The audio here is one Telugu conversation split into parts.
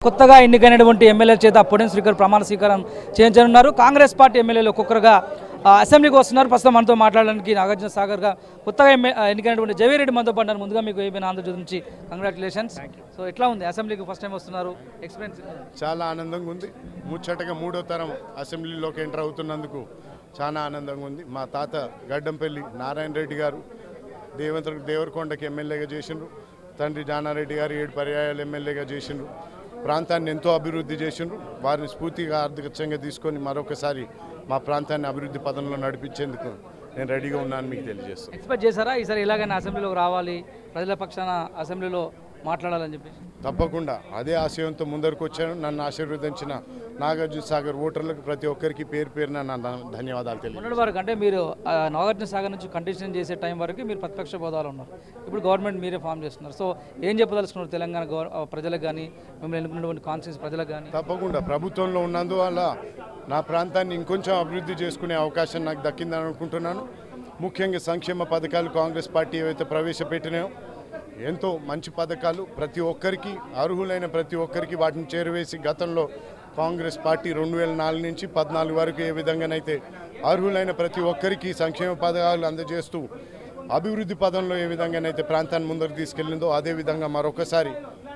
కొత్తగా ఎన్నికైనటువంటి ఎమ్మెల్యేల చేత పొడిన శ్రీకర్ ప్రమాణ స్వీకారం చేయించనున్నారు కాంగ్రెస్ పార్టీ ఎమ్మెల్యేలు ఒక్కొక్కరుగా ఆ, అసెంబ్లీకి వస్తున్నారు ప్రస్తుతం మనతో మాట్లాడడానికి నాగార్జున సాగర్గా కొత్తగా ఎమ్మె ఆ, ఎన్నికైనటువంటి జవీరెడ్డి మనతో పడ్డారు ముందుగా మీకు ఏబీ ఆంధ్రజ్యోతి నుంచి కంగ్రాచులేషన్స్ సో ఎట్లా ఉంది అసెంబ్లీకి ఫస్ట్ టైం వస్తున్నారు ఎక్స్పీరియన్స్ చాలా ఆనందంగా ఉంది ముచ్చటగా మూడో తరం అసెంబ్లీలోకి ఎంటర్ అవుతున్నందుకు చాలా ఆనందంగా ఉంది మా తాత గడ్డంపల్లి నారాయణ రెడ్డి గారు దేవేంద్ర దేవరకొండకి ఎమ్మెల్యేగా చేసిండ్రు తండ్రి జానారెడ్డి గారు ఏడు పర్యాయాలు ఎమ్మెల్యేగా చేసిండ్రు ప్రాంతాన్ని ఎంతో అభివృద్ధి చేసిండ్రు వారిని స్ఫూర్తిగా ఆర్థికంగా తీసుకొని మరొకసారి మా ప్రాంతాన్ని అభివృద్ధి పదంలో నడిపించేందుకు నేను రెడీగా ఉన్నాను మీకు తెలియజేస్తాను ఎక్స్పెక్ట్ చేశారా ఈసారి ఎలాగైనా అసెంబ్లీలోకి రావాలి ప్రజల పక్షాన అసెంబ్లీలో మాట్లాడాలని చెప్పేసి తప్పకుండా అదే ఆశయంతో ముందరకు వచ్చాను నన్ను ఆశీర్వదించిన నాగార్జున సాగర్ ఓటర్లకు ప్రతి ఒక్కరికి పేరు పేరున నా ధ- ధన్యవాదాలు తెలియదు మొన్నటి వరకు అంటే మీరు ఆ, నాగార్జున సాగర్ నుంచి కంటిన్యూ చేసే టైం వరకు మీరు ప్రతిపక్ష హోదాలో ఉన్నారు ఇప్పుడు గవర్నమెంట్ మీరే ఫామ్ చేస్తున్నారు సో ఏం చెప్పదలుచుకున్నారు తెలంగాణ గవర్ ఆ, ప్రజలకు కానీ మిమ్మల్ని ఎన్నుకున్నటువంటి కాన్స్టిట్యూన్స్ ప్రజలకు కానీ తప్పకుండా ప్రభుత్వంలో ఉన్నందువల్ల నా ప్రాంతాన్ని ఇంకొంచెం అభివృద్ధి చేసుకునే అవకాశం నాకు దక్కిందని అనుకుంటున్నాను ముఖ్యంగా సంక్షేమ పథకాలు కాంగ్రెస్ పార్టీ ఏవైతే ప్రవేశపెట్టినాయో ఎంతో మంచి పథకాలు ప్రతి ఒక్కరికి అర్హులైన ప్రతి ఒక్కరికి వాటిని చేరువేసి గతంలో కాంగ్రెస్ పార్టీ రెండు వేల నాలుగు నుంచి పద్నాలుగు వరకు ఏ విధంగానైతే అర్హులైన ప్రతి ఒక్కరికి సంక్షేమ పథకాలు అందజేస్తూ అభివృద్ధి పదంలో ఏ విధంగానైతే ప్రాంతాన్ని ముందుకు తీసుకెళ్ళిందో అదే విధంగా మరొకసారి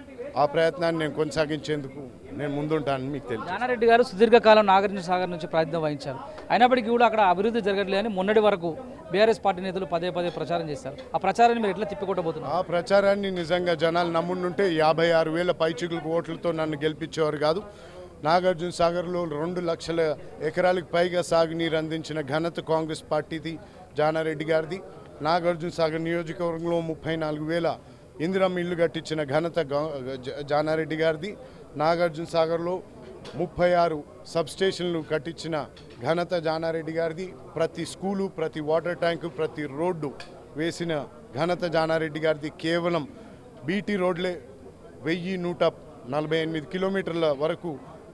ఆ ప్రయత్నాన్ని నేను కొనసాగించేందుకు నేను ముందుంటానని మీకు తెలుసు జానారెడ్డి గారు సుదీర్ఘకాలం నాగార్జున సాగర్ నుంచి ప్రాతినిధ్యం వహించారు అయినప్పటికీ కూడా అక్కడ అభివృద్ధి జరగట్లేదని మొన్నటి వరకు బీఆర్ఎస్ పార్టీ నేతలు పదే పదే ప్రచారం చేశారు ఆ ప్రచారాన్ని మీరు ఎట్లా తిప్పికొట్టబోతున్నారు ఆ ప్రచారాన్ని నిజంగా జనాలు నమ్ముండుంటే యాభై ఆరు వేల పైచిగులకు ఓట్లతో నన్ను గెలిపించేవారు కాదు నాగార్జున సాగర్లో రెండు లక్షల ఎకరాలకు పైగా సాగునీరు అందించిన ఘనత కాంగ్రెస్ పార్టీది జానారెడ్డి గారిది నాగార్జున సాగర్ నియోజకవర్గంలో ముప్పై నాలుగు వేల ఇందిరమ్మ ఇల్లు కట్టించిన ఘనత గా- జ- జానారెడ్డి గారిది నాగార్జున సాగర్లో ముప్పై ఆరు సబ్స్టేషన్లు కట్టించిన ఘనత జానారెడ్డి గారిది ప్రతి స్కూలు ప్రతి వాటర్ ట్యాంకు ప్రతి రోడ్డు వేసిన ఘనత జానారెడ్డి గారిది కేవలం బీటీ రోడ్లే వెయ్యి నూట నలభై ఎనిమిది కిలోమీటర్ల వరకు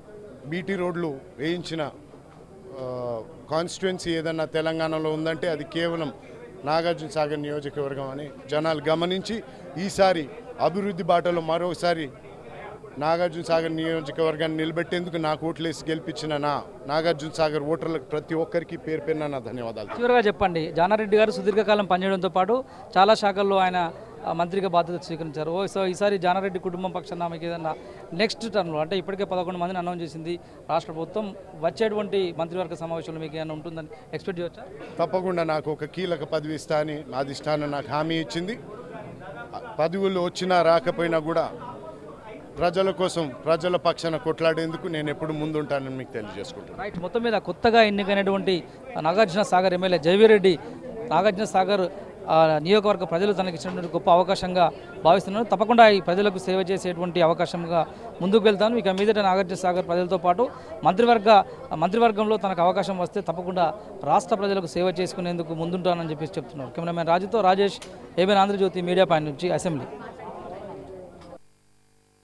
బీటీ రోడ్లు వేయించిన కాన్స్టిట్యున్సీ ఏదన్నా తెలంగాణలో ఉందంటే అది కేవలం నాగార్జున సాగర్ నియోజకవర్గం అని జనాలు గమనించి ఈసారి అభివృద్ధి బాటలో మరోసారి నాగార్జున సాగర్ నియోజకవర్గాన్ని నిలబెట్టేందుకు నాకు ఓట్లేసి గెలిపించిన నా నాగార్జున సాగర్ ఓటర్లకు ప్రతి ఒక్కరికి పేరు పేరున నా ధన్యవాదాలు చివరిగా చెప్పండి జానారెడ్డి గారు సుదీర్ఘకాలం పనిచేయడంతో పాటు చాలా శాఖల్లో ఆయన ఆ, మంత్రిగా బాధ్యత స్వీకరించారు ఓ సో ఈసారి జానారెడ్డి కుటుంబం పక్షాన మీకు ఏదన్నా నెక్స్ట్ టర్మ్లో అంటే ఇప్పటికే పదకొండు మందిని అనౌన్స్ చేసింది రాష్ట్ర ప్రభుత్వం వచ్చేటువంటి మంత్రివర్గ సమావేశంలో మీకు ఏమైనా ఉంటుందని ఎక్స్పెక్ట్ చేయవచ్చా తప్పకుండా నాకు ఒక కీలక పదవి ఇస్తా అని అధిష్టానం నాకు హామీ ఇచ్చింది పదవులు వచ్చినా రాకపోయినా కూడా ప్రజల కోసం ప్రజల పక్షాన కొట్లాడేందుకు నేను ఎప్పుడు ముందుంటానని మీకు తెలియజేసుకుంటున్నాను రైట్ మొత్తం మీద కొత్తగా ఎన్నికైనటువంటి నాగార్జున సాగర్ ఎమ్మెల్యే జయవీరెడ్డి నాగార్జున సాగర్ ఆ, నియోజకవర్గ ప్రజలు తనకి ఇచ్చినటువంటి గొప్ప అవకాశంగా భావిస్తున్నాను తప్పకుండా ఈ ప్రజలకు సేవ చేసేటువంటి అవకాశంగా ముందుకు వెళ్తాను ఇక మీదట నాగార్జున సాగర్ ప్రజలతో పాటు మంత్రివర్గ మంత్రివర్గంలో తనకు అవకాశం వస్తే తప్పకుండా రాష్ట్ర ప్రజలకు సేవ చేసుకునేందుకు ముందుంటానని చెప్పేసి చెప్తున్నారు కెమెరామెన్ రాజుతో Rajesh ABN Andhra Jyothi media point నుంచి అసెంబ్లీ